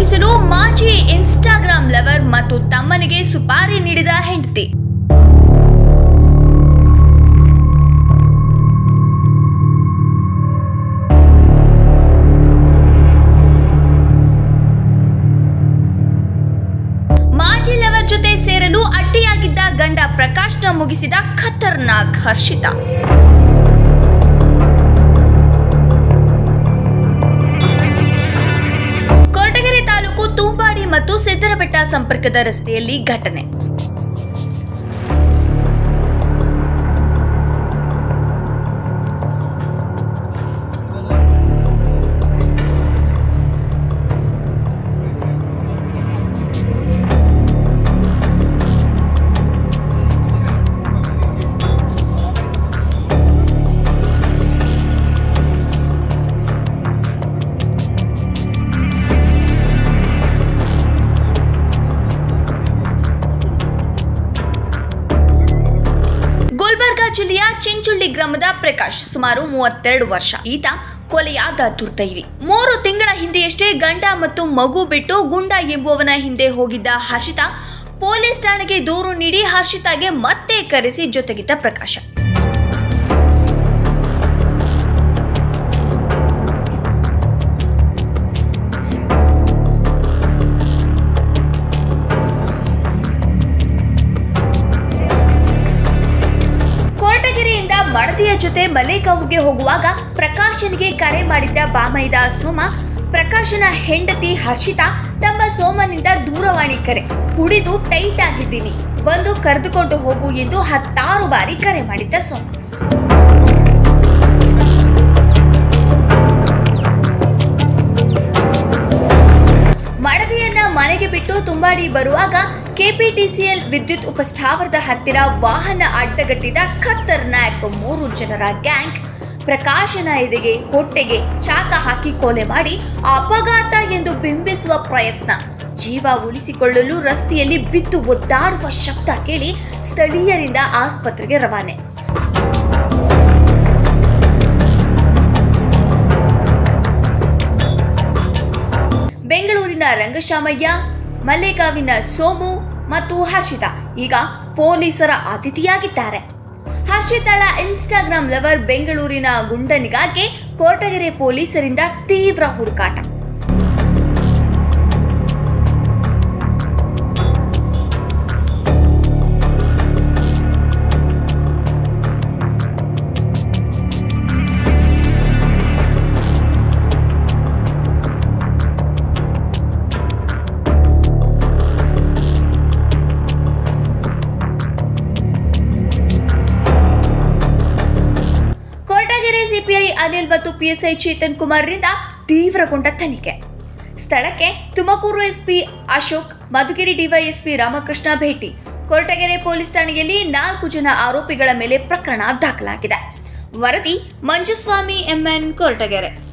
ಮುಗಿಸಲು ಮಾಜಿ Instagram lover ಮತ್ತು ತಮ್ಮನಿಗೆ ಸುಪಾರಿ ನೀಡಿದ ಹೆಂಡತಿ ಮಾಜಿ ಲವರ್ ಜೊತೆ ಸೇರಲು ಅಡ್ಡಿಯಾಗಿದ್ದ ಗಂಡ ಪ್ರಕಾಶ್ನ ಮುಗಿಸಿದ ಖತರ್ನಾಕ್ ಹರ್ಷಿತ ಕೊರಟಗೆರೆ ತಾಲೂಕು ತುಂಬಾಡಿ ಮತ್ತು ಸಿದ್ದರಬೆಟ್ಟ ಸಂಪರ್ಕದ ರಸ್ತೆಯಲ್ಲಿ ಘಟನೆ ಗುಲ್ಬರ್ಗಾ ಜಿಲ್ಲೆಯ ಚಿಂಚುಳ್ಳಿ ಗ್ರಾಮದ ಪ್ರಕಾಶ್ ಸುಮಾರು ಮೂವತ್ತೆರಡು ವರ್ಷ ಈತ ಕೊಲೆಯಾದ ದುರ್ದೈವಿ ಮೂರು ತಿಂಗಳ ಹಿಂದೆಯಷ್ಟೇ ಗಂಡ ಮತ್ತು ಮಗು ಬಿಟ್ಟು ಗುಂಡ ಎಂಬುವವನ ಹಿಂದೆ ಹೋಗಿದ್ದ ಹರ್ಷಿತಾ ಪೊಲೀಸ್ ಠಾಣೆಗೆ ದೂರು ನೀಡಿ ಹರ್ಷಿತಾಗೆ ಮತ್ತೆ ಕರೆಸಿ ಜೊತೆಗಿದ್ದ ಪ್ರಕಾಶ ಕೊರಟಗೆರೆಯಿಂದ ಮಡದಿಯ ಜೊತೆ ಮಲೇಗಾವ್ಗೆ ಹೋಗುವಾಗ ಪ್ರಕಾಶನಿಗೆ ಕರೆ ಮಾಡಿದ್ದ ಬಾಮೈದ ಸೋಮ ಪ್ರಕಾಶನ ಹೆಂಡತಿ ಹರ್ಷಿತಾ ತಮ್ಮ ಸೋಮನಿಂದ ದೂರವಾಣಿ ಕರೆ ಕುಡಿದು ಟೈಟ್ ಆಗಿದ್ದೀನಿ ಬಂದು ಕರೆದುಕೊಂಡು ಹೋಗು ಎಂದು ಹತ್ತಾರು ಬಾರಿ ಕರೆ ಮಾಡಿದ್ದ ಸೋಮ ಮಡದಿಯನ್ನ ಮನೆಗೆ ಬಿಟ್ಟು ತುಂಬಾಡಿ ಬರುವಾಗ ಕೆಪಿಟಿಸಿಎಲ್ ವಿದ್ಯುತ್ ಉಪಸ್ಥಾವರದ ಹತ್ತಿರ ವಾಹನ ಅಡ್ಡಗಟ್ಟಿದ ಖತರ್ನಾಕ್ ಮೂರು ಜನರ ಗ್ಯಾಂಗ್ ಪ್ರಕಾಶನ ಎದೆಗೆ ಹೊಟ್ಟೆಗೆ ಚಾಕ ಹಾಕಿ ಕೊಲೆ ಮಾಡಿ ಅಪಘಾತ ಎಂದು ಬಿಂಬಿಸುವ ಪ್ರಯತ್ನ ಜೀವ ಉಳಿಸಿಕೊಳ್ಳಲು ರಸ್ತೆಯಲ್ಲಿ ಬಿದ್ದು ಒದ್ದಾಡುವ ಶಬ್ದ ಕೇಳಿ ಸ್ಥಳೀಯರಿಂದ ಆಸ್ಪತ್ರೆಗೆ ರವಾನೆ ಬೆಂಗಳೂರಿನ ರಂಗಶಾಮಯ್ಯ ಮಲ್ಲೇಗಾವಿನ ಸೋಮು ಮತ್ತು ಹರ್ಷಿತಾ ಈಗ ಪೊಲೀಸರ ಅತಿಥಿಯಾಗಿದ್ದಾರೆ ಹರ್ಷಿತಾಳ ಇನ್ಸ್ಟಾಗ್ರಾಂ ಲವರ್ ಬೆಂಗಳೂರಿನ ಗುಂಡನಿಗಾಗಿ ಕೋಟಗೆರೆ ಪೊಲೀಸರಿಂದ ತೀವ್ರ ಹುಡುಕಾಟ ಕೊರಟಗೆರೆ ಸಿಪಿಐ ಅನಿಲ್ ಮತ್ತು ಪಿಎಸ್ಐ ಚೇತನ್ ಕುಮಾರ್ರಿಂದ ತೀವ್ರಗೊಂಡ ತನಿಖೆ ಸ್ಥಳಕ್ಕೆ ತುಮಕೂರು ಎಸ್ಪಿ ಅಶೋಕ್ ಮಧುಗಿರಿ ಡಿವೈಎಸ್ಪಿ ರಾಮಕೃಷ್ಣ ಭೇಟಿ ಕೊರಟಗೆರೆ ಪೊಲೀಸ್ ಠಾಣೆಯಲ್ಲಿ ನಾಲ್ಕು ಜನ ಆರೋಪಿಗಳ ಮೇಲೆ ಪ್ರಕರಣ ದಾಖಲಾಗಿದೆ ವರದಿ ಮಂಜುಸ್ವಾಮಿ ಎಂಎನ್ ಕೊರಟಗೆರೆ